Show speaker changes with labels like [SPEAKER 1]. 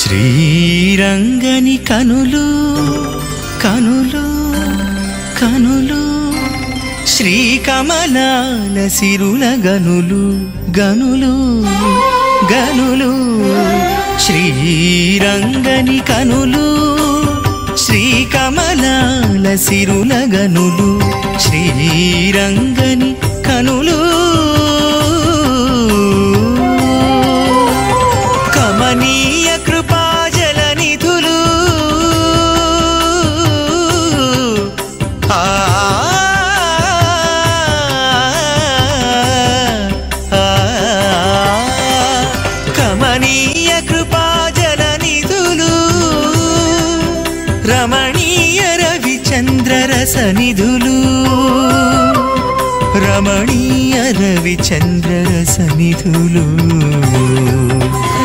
[SPEAKER 1] శ్రీరంగని కనులు కనులు కనులు శ్రీకమలాల సిరుల గనులు గనులు గనులు శ్రీరంగని కనులు శ్రీకమలాల సిరుల గనులు శ్రీరంగని కనులు కమనీయ కృపాజల నిధులు ఆ ఆ, కమనీయ కృపాజల నిధులు రమణీయ రవిచంద్ర రస నిధులు రమణీయ రవిచంద్ర రస నిధులు